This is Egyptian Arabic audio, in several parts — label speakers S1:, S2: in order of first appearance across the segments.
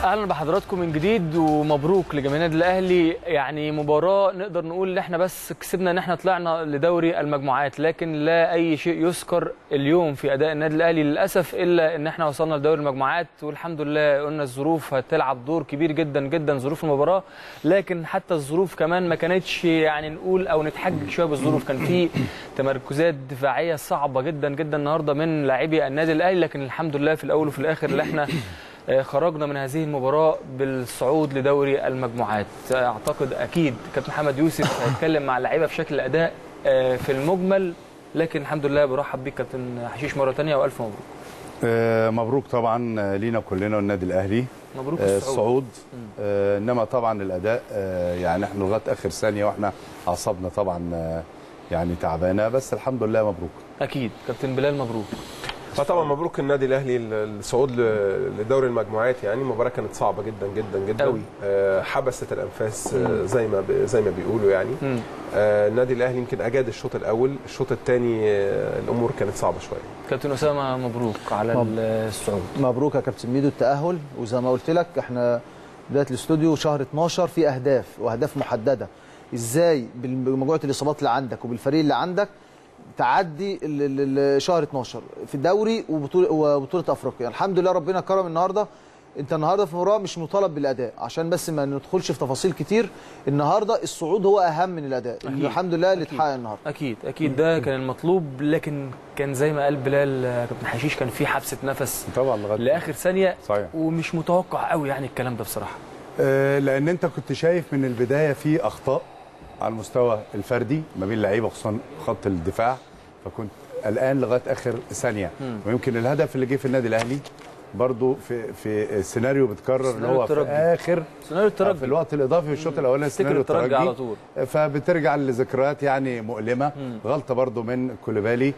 S1: اهلا بحضراتكم من جديد ومبروك لجماهير النادي الاهلي يعني مباراه نقدر نقول ان احنا بس كسبنا ان احنا طلعنا لدوري المجموعات لكن لا اي شيء يذكر اليوم في اداء النادي الاهلي للاسف الا ان احنا وصلنا لدوري المجموعات والحمد لله قلنا الظروف هتلعب دور كبير جدا جدا ظروف المباراه لكن حتى الظروف كمان ما كانتش يعني نقول او نتحجج شويه بالظروف كان في تمركزات دفاعيه صعبه جدا جدا النهارده من لاعبي النادي الاهلي لكن الحمد لله في الاول وفي الاخر اللي احنا خرجنا من هذه المباراة بالصعود لدوري المجموعات أعتقد أكيد كابتن محمد يوسف هيتكلم مع اللعيبة بشكل أداء في المجمل لكن الحمد لله برحب بيك كابتن حشيش مرة ثانية وألف مبروك
S2: آه مبروك طبعا لينا كلنا والنادي الأهلي
S1: مبروك
S2: آه
S1: الصعود,
S2: الصعود آه إنما طبعا الأداء آه يعني احنا لغاية آخر ثانية واحنا أعصابنا طبعا آه يعني تعبانة بس الحمد لله مبروك
S1: أكيد كابتن بلال مبروك
S3: فطبعا مبروك النادي الاهلي الصعود لدوري المجموعات يعني المباراه كانت صعبه جدا جدا جدا
S1: أوي.
S3: آه، حبست الانفاس آه، زي ما ب- زي ما بيقولوا يعني
S1: مم.
S3: آه، النادي الاهلي يمكن اجاد الشوط الاول الشوط الثاني الامور كانت صعبه شويه
S1: كابتن أسامة مبروك على
S4: مب-
S1: الصعود
S4: مبروك يا كابتن ميدو التأهل وزي ما قلت لك احنا بداية الاستوديو شهر 12 في أهداف وأهداف محددة ازاي بمجموعة الإصابات اللي عندك وبالفريق اللي عندك تعدي ال- ال- ال- شهر 12 في الدوري وبطولة, وبطولة أفريقيا الحمد لله ربنا كرم النهاردة انت النهارده في مباراه مش مطالب بالاداء عشان بس ما ندخلش في تفاصيل كتير النهارده الصعود هو اهم من الاداء
S1: أكيد.
S4: الحمد لله اللي
S1: أكيد.
S4: اتحقق النهارده
S1: أكيد أكيد ده كان المطلوب لكن كان زي ما قال بلال آه، كابتن حشيش كان في حبسة نفس
S2: طبعا لغاية
S1: لآخر ثانية
S2: صحيح
S1: ومش متوقع قوي يعني الكلام ده بصراحة
S2: آه لأن أنت كنت شايف من البداية في أخطاء على المستوى الفردي ما بين اللعيبة خصوصا خط الدفاع فكنت قلقان لغاية آخر ثانية
S1: مم.
S2: ويمكن الهدف اللي جه في النادي الأهلي برضو في في سيناريو بتكرر اللي
S1: سيناريو
S2: هو في
S1: الترجي.
S2: آخر
S1: سيناريو
S2: في
S1: الترجي
S2: الوقت الإضافي في الشوط الأولاني
S1: افتكر
S2: سيناريو
S1: الترجي على
S2: الترجي
S1: طول
S2: فبترجع لذكريات يعني مؤلمه
S1: مم.
S2: غلطه برضو من كوليبالي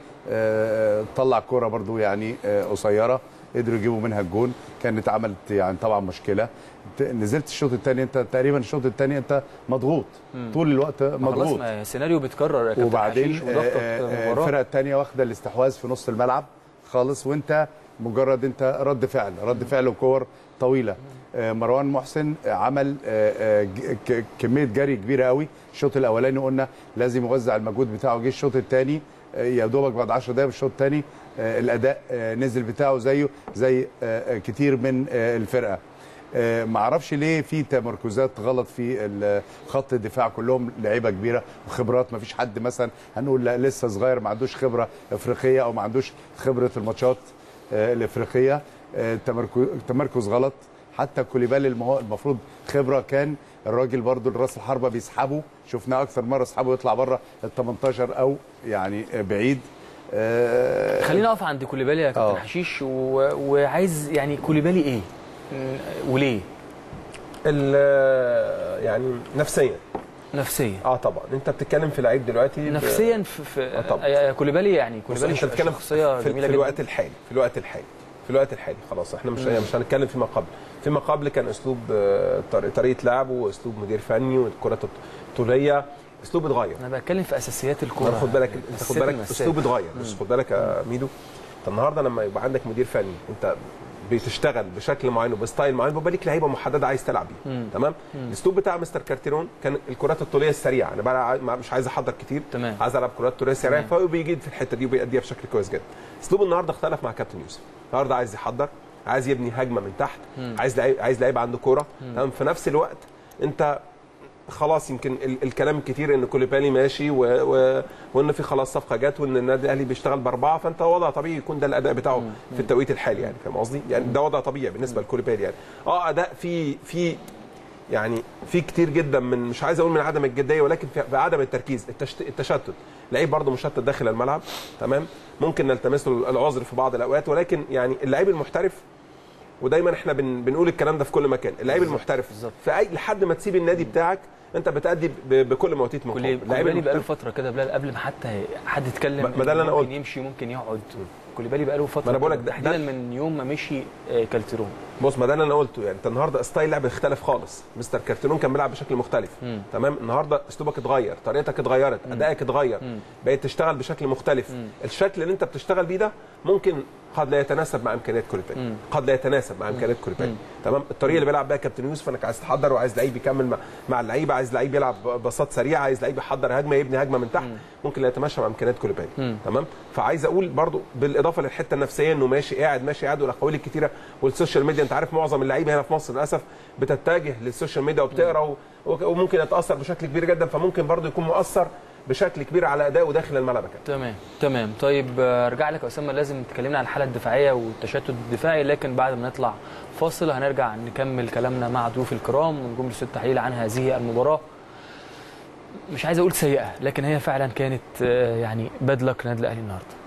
S2: آه، طلع كوره برضو يعني آه، قصيره قدروا يجيبوا منها الجون كانت عملت يعني طبعا مشكله ت- نزلت الشوط الثاني انت تقريبا الشوط الثاني انت مضغوط
S1: مم.
S2: طول الوقت
S1: ما خلاص
S2: مضغوط
S1: ما سيناريو بيتكرر يا كابتن
S2: وبعدين
S1: حشيش وضغطك
S2: آه، آه،
S1: مباراة.
S2: الفرقه الثانيه واخده الاستحواذ في نص الملعب خالص وانت مجرد انت رد فعل رد فعل وكور طويله آه، مروان محسن عمل آه، آه، ج- ك- كميه جري كبيره قوي الشوط الاولاني قلنا لازم يوزع المجهود بتاعه جه الشوط الثاني يا دوبك بعد 10 دقائق في الشوط الثاني الاداء آه، نزل بتاعه زيه زي آه، آه، كتير من آه، الفرقه آه، ما اعرفش ليه في تمركزات غلط في ال- خط الدفاع كلهم لعيبه كبيره وخبرات ما فيش حد مثلا هنقول لا لسه صغير ما عندوش خبره افريقيه او ما عندوش خبره الماتشات آه، الافريقيه آه، تمركز تمركز غلط حتى كوليبالي الم- هو المفروض خبره كان الراجل برضو الراس الحربه بيسحبه شفناه اكثر مره اسحبه يطلع بره ال 18 او يعني آه، بعيد آه،
S1: خلينا اقف عند كوليبالي يا كابتن
S2: آه.
S1: حشيش و... وعايز يعني كوليبالي ايه؟ م- وليه؟
S3: ال- يعني نفسيا
S1: نفسيا
S3: اه طبعا انت بتتكلم في لعيب دلوقتي ب-
S1: نفسيا في, في
S3: آه طبعا.
S1: آه، كوليبالي يعني
S3: بص
S1: كوليبالي
S3: انت بتتكلم
S1: شخصيه
S3: في,
S1: جميله
S3: في
S1: جدا
S3: الوقت الحالي في الوقت الحالي في الوقت الحالي خلاص احنا مش
S1: مم.
S3: مش هنتكلم فيما قبل فيما قبل كان اسلوب آه، طري- طريقه لعبه واسلوب مدير فني والكرات الطوليه اسلوب اتغير
S1: انا بتكلم في اساسيات الكوره
S3: خد بالك انت خد
S1: أساسيات
S3: بالك
S1: المساك.
S3: اسلوب اتغير بس خد بالك يا ميدو انت النهارده لما يبقى عندك مدير فني انت بتشتغل بشكل معين وبستايل معين بيبقى ليك لعيبه محدده عايز تلعب بيها
S1: مم.
S3: تمام الاسلوب بتاع مستر كارتيرون كان الكرات الطوليه السريعه انا بقى عاي- مش عايز احضر كتير
S1: تمام.
S3: عايز العب كرات طوليه سريعه
S1: تمام.
S3: فهو بيجي في الحته دي وبيأديها بشكل كويس جدا اسلوب النهارده اختلف مع كابتن يوسف النهارده عايز يحضر عايز يبني هجمه من تحت
S1: مم.
S3: عايز لعيب عايز لعيب عنده كوره تمام في نفس الوقت انت خلاص يمكن ال- الكلام كتير ان كوليبالي ماشي و... و... وان في خلاص صفقه جت وان النادي الاهلي بيشتغل باربعه فانت وضع طبيعي يكون ده الاداء بتاعه في التوقيت الحالي يعني فاهم قصدي؟ يعني ده وضع طبيعي بالنسبه لكوليبالي يعني اه اداء في في يعني في كتير جدا من مش عايز اقول من عدم الجديه ولكن في في عدم التركيز التشت... التشتت لعيب برضه مشتت داخل الملعب تمام ممكن نلتمس له العذر في بعض الاوقات ولكن يعني اللعيب المحترف ودايما احنا بن... بنقول الكلام ده في كل مكان اللعيب المحترف
S1: بالظبط.
S3: في اي لحد ما تسيب النادي بتاعك انت بتأدي ب... بكل ما اوتيت من قوه
S1: كولي-
S3: اللعيب
S1: كوليبالي بقاله
S3: المحترف
S1: فتره كده بلال قبل ما حتى حد يتكلم
S3: ما ده اللي أنا
S1: ممكن
S3: قلت.
S1: يمشي ممكن يقعد كوليبالي بقاله فتره
S3: ما أنا بقول لك
S1: كده،
S3: ده-
S1: تحديدا
S3: ده-
S1: من يوم ما مشي آه، كالتيرون
S3: بص ما ده اللي انا قلته يعني انت النهارده ستايل لعب اختلف خالص مستر كارتيرون كان بيلعب بشكل مختلف
S1: مم.
S3: تمام النهارده اسلوبك اتغير طريقتك اتغيرت ادائك اتغير
S1: مم.
S3: بقيت تشتغل بشكل مختلف
S1: مم.
S3: الشكل اللي انت بتشتغل بيه ده ممكن قد لا يتناسب مع امكانيات كوليبالي
S1: مم.
S3: قد لا يتناسب مع امكانيات كوليبالي
S1: مم.
S3: تمام الطريقه اللي بيلعب بيها كابتن يوسف انك عايز تحضر وعايز لعيب يكمل مع, مع اللعيبه عايز لعيب يلعب باصات سريعه عايز لعيب يحضر هجمه يبني هجمه من تحت ممكن لا يتماشى مع امكانيات كوليبالي
S1: مم.
S3: تمام فعايز اقول برضو بالاضافه للحته النفسيه انه ماشي قاعد ماشي قاعد والاقاويل الكتيره والسوشيال ميديا انت عارف معظم اللعيبه هنا في مصر للاسف بتتجه للسوشيال ميديا وبتقرا و- وممكن يتاثر بشكل كبير جدا فممكن برضو يكون مؤثر بشكل كبير على ادائه داخل الملعب يا كابتن.
S1: تمام تمام طيب آه، ارجع لك يا اسامه لازم تكلمنا عن الحاله الدفاعيه والتشتت الدفاعي لكن بعد ما نطلع فاصل هنرجع نكمل كلامنا مع ضيوف الكرام ونجوم الاستوديو التحليل عن هذه المباراه مش عايز اقول سيئه لكن هي فعلا كانت آه، يعني باد لك للنادي الاهلي النهارده